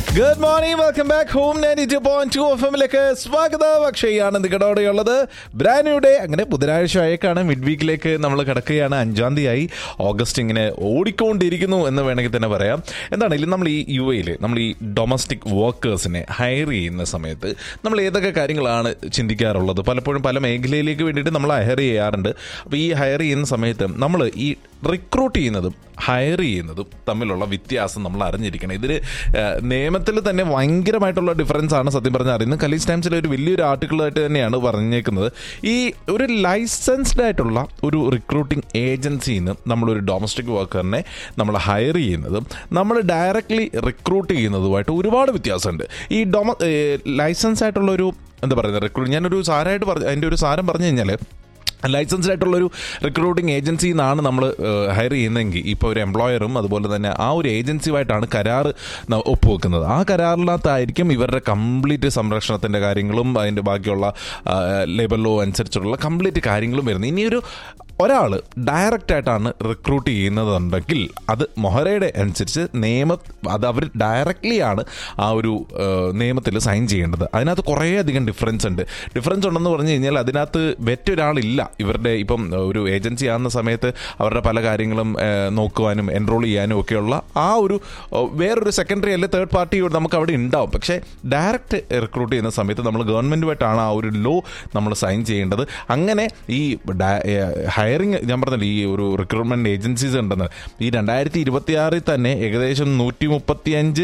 good morning welcome back home ninety two point two F എമ്മിലേക്ക് സ്വാഗതം അക്ഷയാണ് നികടോടെയുള്ളത് ബ്രാനുയുടെ അങ്ങനെ ബുധനാഴ്ച ആയേക്കാണ് മിഡ് വീക്കിലേക്ക് നമ്മൾ കിടക്കുകയാണ് അഞ്ചാം തീയതി ഓഗസ്റ്റ് ഇങ്ങനെ ഓടിക്കൊണ്ടിരിക്കുന്നു എന്ന് വേണമെങ്കിൽ തന്നെ പറയാം എന്താണെങ്കിലും നമ്മൾ ഈ യു എയിൽ നമ്മൾ ഈ ഡൊമസ്റ്റിക് വർക്കേഴ്സിനെ ഹയർ ചെയ്യുന്ന സമയത്ത് നമ്മൾ ഏതൊക്കെ കാര്യങ്ങളാണ് ചിന്തിക്കാറുള്ളത് പലപ്പോഴും പല മേഖലയിലേക്ക് വേണ്ടിയിട്ട് നമ്മൾ ഹയർ ചെയ്യാറുണ്ട് അപ്പോൾ ഈ ഹയർ ചെയ്യുന്ന സമയത്ത് നമ്മൾ ഈ റിക്രൂട്ട് ചെയ്യുന്നതും ഹയർ ചെയ്യുന്നതും തമ്മിലുള്ള വ്യത്യാസം നമ്മൾ അറിഞ്ഞിരിക്കണം ഇതിൽ നിയമത്തിൽ തന്നെ ഭയങ്കരമായിട്ടുള്ള ഡിഫറൻസ് ആണ് സത്യം പറഞ്ഞാൽ അറിയുന്നത് കലീസ് ടൈംസിലെ ഒരു വലിയൊരു ആർട്ടിക്കിളായിട്ട് തന്നെയാണ് പറഞ്ഞേക്കുന്നത് ഈ ഒരു ലൈസൻസ്ഡ് ആയിട്ടുള്ള ഒരു റിക്രൂട്ടിംഗ് ഏജൻസിയിൽ നിന്ന് നമ്മളൊരു ഡൊമസ്റ്റിക് വർക്കറിനെ നമ്മൾ ഹയർ ചെയ്യുന്നതും നമ്മൾ ഡയറക്റ്റ്ലി റിക്രൂട്ട് ചെയ്യുന്നതുമായിട്ട് ഒരുപാട് വ്യത്യാസമുണ്ട് ഈ ഡൊമ ലൈസൻസ് ആയിട്ടുള്ള ഒരു എന്താ പറയുന്നത് റിക്രൂട്ട് ഞാനൊരു സാരമായിട്ട് പറഞ്ഞു അതിൻ്റെ ഒരു സാരം പറഞ്ഞു കഴിഞ്ഞാൽ ലൈസൻസ്ഡ് ആയിട്ടുള്ളൊരു റിക്രൂട്ടിംഗ് ഏജൻസിയിൽ നിന്നാണ് നമ്മൾ ഹയർ ചെയ്യുന്നതെങ്കിൽ ഇപ്പോൾ ഒരു എംപ്ലോയറും അതുപോലെ തന്നെ ആ ഒരു ഏജൻസിയുമായിട്ടാണ് കരാർ ന- ഒപ്പുവെക്കുന്നത് ആ കരാറിനകത്തായിരിക്കും ഇവരുടെ കംപ്ലീറ്റ് സംരക്ഷണത്തിൻ്റെ കാര്യങ്ങളും അതിൻ്റെ ബാക്കിയുള്ള ലേബർ ലോ അനുസരിച്ചുള്ള കംപ്ലീറ്റ് കാര്യങ്ങളും വരുന്നത് ഇനിയൊരു ഒരാൾ ഡയറക്റ്റ് ആയിട്ടാണ് റിക്രൂട്ട് ചെയ്യുന്നതുണ്ടെങ്കിൽ അത് മൊഹരയുടെ അനുസരിച്ച് നിയമ അത് അവർ ഡയറക്റ്റ്ലി ആണ് ആ ഒരു നിയമത്തിൽ സൈൻ ചെയ്യേണ്ടത് അതിനകത്ത് കുറേ അധികം ഡിഫറൻസ് ഉണ്ട് ഡിഫറൻസ് ഉണ്ടെന്ന് പറഞ്ഞു കഴിഞ്ഞാൽ അതിനകത്ത് വെറ്റൊരാളില്ല ഇവരുടെ ഇപ്പം ഒരു ഏജൻസി ആകുന്ന സമയത്ത് അവരുടെ പല കാര്യങ്ങളും ഏഹ്, നോക്കുവാനും എൻറോൾ ചെയ്യാനും ഒക്കെയുള്ള ആ ഒരു ഏഹ്, വേറൊരു സെക്കൻഡറി അല്ലെ തേർഡ് പാർട്ടി നമുക്ക് അവിടെ ഉണ്ടാവും പക്ഷേ ഡയറക്റ്റ് റിക്രൂട്ട് ചെയ്യുന്ന സമയത്ത് നമ്മൾ ഗവൺമെൻറ്റുമായിട്ടാണ് ആ ഒരു ലോ നമ്മൾ സൈൻ ചെയ്യേണ്ടത് അങ്ങനെ ഈ ഹയറിങ് ഞാൻ പറഞ്ഞില്ല ഈ ഒരു റിക്രൂട്ട്മെന്റ് ഏജൻസീസ് ഉണ്ടെന്ന് ഈ രണ്ടായിരത്തി ഇരുപത്തിയാറിൽ തന്നെ ഏകദേശം നൂറ്റി മുപ്പത്തിയഞ്ച്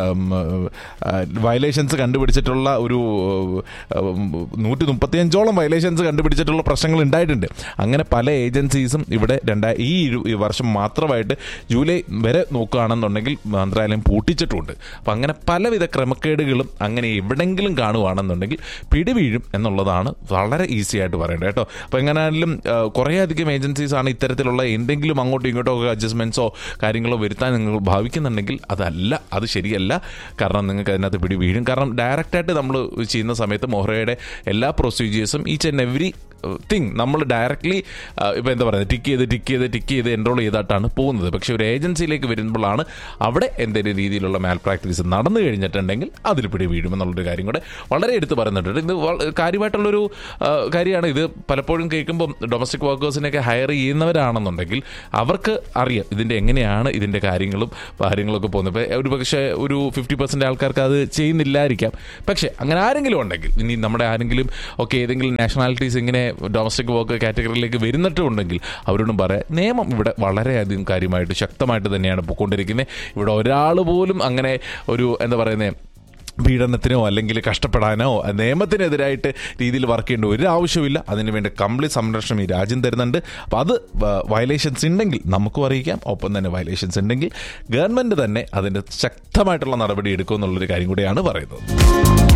വയലേഷൻസ് കണ്ടുപിടിച്ചിട്ടുള്ള ഒരു നൂറ്റി മുപ്പത്തിയഞ്ചോളം വയലേഷൻസ് കണ്ടുപിടിച്ചിട്ടുള്ള പ്രശ്നങ്ങൾ ഉണ്ടായിട്ടുണ്ട് അങ്ങനെ പല ഏജൻസീസും ഇവിടെ രണ്ടായി ഈ ഇരു- ഈ വർഷം മാത്രമായിട്ട് ജൂലൈ വരെ നോക്കുകയാണെന്നുണ്ടെങ്കിൽ മന്ത്രാലയം പൂട്ടിച്ചിട്ടുണ്ട് അപ്പം അങ്ങനെ പലവിധ ക്രമക്കേടുകളും അങ്ങനെ എവിടെങ്കിലും കാണുകയാണെന്നുണ്ടെങ്കിൽ പിടിവീഴും എന്നുള്ളതാണ് വളരെ ഈസി ആയിട്ട് പറയേണ്ടത് കേട്ടോ അപ്പോൾ എങ്ങനെയാണെങ്കിലും കുറേയധികം ഏജൻസീസ് ആണ് ഇത്തരത്തിലുള്ള എന്തെങ്കിലും അങ്ങോട്ടും ഇങ്ങോട്ടോ ഒക്കെ അഡ്ജസ്റ്റ്മെൻറ്റ്സോ കാര്യങ്ങളോ വരുത്താൻ നിങ്ങൾ ഭാവിക്കുന്നുണ്ടെങ്കിൽ അതല്ല അത് ശരിയല്ല കാരണം നിങ്ങൾക്ക് അതിനകത്ത് പിടി വീഴും കാരണം ഡയറക്റ്റായിട്ട് നമ്മൾ ചെയ്യുന്ന സമയത്ത് മൊഹ്റയുടെ എല്ലാ പ്രൊസീജിയേഴ്സും ഈച്ച് ആൻഡ് എവറി തിങ് നമ്മൾ ഡയറക്റ്റ്ലി ഇപ്പോൾ എന്താ പറയുക ടിക്ക് ചെയ്ത് ടിക്ക് ചെയ്ത് ടിക്ക് ചെയ്ത് എൻറോൾ ചെയ്തിട്ടാണ് പോകുന്നത് പക്ഷേ ഒരു ഏജൻസിയിലേക്ക് വരുമ്പോഴാണ് അവിടെ എന്തെങ്കിലും രീതിയിലുള്ള മാൽ പ്രാക്ടീസ് നടന്നു കഴിഞ്ഞിട്ടുണ്ടെങ്കിൽ അതിൽ പിടി വീഴുമെന്നുള്ളൊരു കാര്യം കൂടെ വളരെ എടുത്ത് പറയുന്നുണ്ട് ഇത് വള- കാര്യമായിട്ടുള്ളൊരു ആ, കാര്യമാണ് ഇത് പലപ്പോഴും കേൾക്കുമ്പോൾ ഡൊമസ്റ്റിക് വർക്കേഴ്സിനെയൊക്കെ ഹയർ ചെയ്യുന്നവരാണെന്നുണ്ടെങ്കിൽ അവർക്ക് അറിയാം ഇതിൻ്റെ എങ്ങനെയാണ് ഇതിൻ്റെ കാര്യങ്ങളും കാര്യങ്ങളൊക്കെ പോകുന്നത് ഇപ്പോൾ ഒരു പക്ഷേ ഒരു ഫിഫ്റ്റി പെർസെൻറ്റ് ആൾക്കാർക്ക് അത് ചെയ്യുന്നില്ലായിരിക്കാം പക്ഷേ അങ്ങനെ ആരെങ്കിലും ഉണ്ടെങ്കിൽ ഇനി നമ്മുടെ ആരെങ്കിലും ഒക്കെ ഏതെങ്കിലും നാഷണാലിറ്റീസ് ഇങ്ങനെ ഡൊമസ്റ്റിക് വർക്ക് കാറ്റഗറിയിലേക്ക് വരുന്നിട്ടുണ്ടെങ്കിൽ അവരോടും പറയാം നിയമം ഇവിടെ വളരെയധികം കാര്യമായിട്ട് ശക്തമായിട്ട് തന്നെയാണ് പോയിക്കൊണ്ടിരിക്കുന്നത് ഇവിടെ ഒരാൾ പോലും അങ്ങനെ ഒരു എന്താ പറയുന്നത് പീഡനത്തിനോ അല്ലെങ്കിൽ കഷ്ടപ്പെടാനോ നിയമത്തിനെതിരായിട്ട് രീതിയിൽ വർക്ക് ചെയ്യേണ്ട ഒരു ആവശ്യമില്ല അതിനുവേണ്ടി കംപ്ലീറ്റ് സംരക്ഷണം ഈ രാജ്യം തരുന്നുണ്ട് അപ്പോൾ അത് വയലേഷൻസ് ഉണ്ടെങ്കിൽ നമുക്കും അറിയിക്കാം ഒപ്പം തന്നെ വയലേഷൻസ് ഉണ്ടെങ്കിൽ ഗവൺമെൻറ് തന്നെ അതിൻ്റെ ശക്തമായിട്ടുള്ള നടപടി എടുക്കുമെന്നുള്ളൊരു കാര്യം കൂടിയാണ് പറയുന്നത്